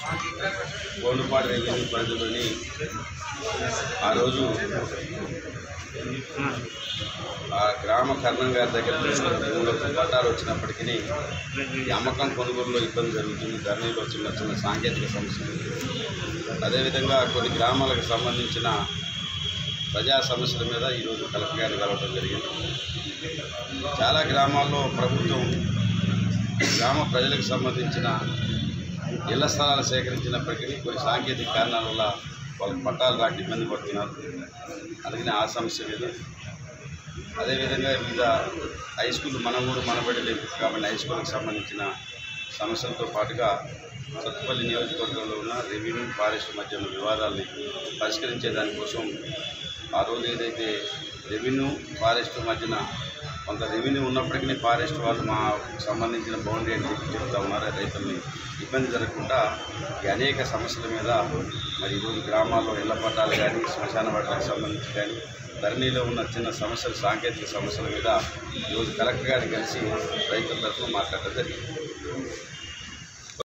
గోండుపాడు revenue పరిధిలోని ఆ రోజు ఆ గ్రామ కర్ణం గారి దగ్గర తీసుకున్న భూములకు పట్టాలు వచ్చినప్పటికీ ఈ అమ్మకం కొనుగోలులో ఇబ్బంది జరుగుతుంది ధరణిలో చిన్న చిన్న సాంకేతిక సమస్యలు అదేవిధంగా కొన్ని గ్రామాలకు సంబంధించిన ప్రజా సమస్యల మీద ఈరోజు కలెక్టర్ గారిని కలవడం జరిగింది చాలా గ్రామాల్లో ప్రభుత్వం గ్రామ ప్రజలకు సంబంధించిన ఇళ్ల స్థలాలు సేకరించినప్పటికీ కొన్ని సాంకేతిక కారణాల వల్ల వాళ్ళకి పట్టాలు రాక ఇబ్బంది పడుతున్నారు అందుకని ఆ సమస్య మీద అదేవిధంగా వివిధ హై స్కూల్ మనం కూడా మనబడి లేదు కాబట్టి హై స్కూల్కి సంబంధించిన సమస్యలతో పాటుగా సత్తుపల్లి నియోజకవర్గంలో ఉన్న రెవెన్యూ ఫారెస్ట్ మధ్య ఉన్న వివాదాలని పరిష్కరించే దానికోసం ఆ రోజు ఏదైతే రెవెన్యూ ఫారెస్ట్ మధ్యన కొంత రెవెన్యూ ఉన్నప్పటికీ ఫారెస్ట్ వాళ్ళు మా సంబంధించిన బౌండరీ అని చెప్పి చెప్తా ఉన్నారు రైతుల్ని ఇబ్బంది జరగకుండా ఈ అనేక సమస్యల మీద మరి ఈరోజు గ్రామాల్లో ఇళ్ల పట్టాలు కానీ శ్మశాన వాటికి సంబంధించి కానీ ధరణిలో ఉన్న చిన్న సమస్యలు సాంకేతిక సమస్యల మీద ఈరోజు కలెక్టర్ గారిని కలిసి రైతుల తరఫున మాట్లాడడం జరిగింది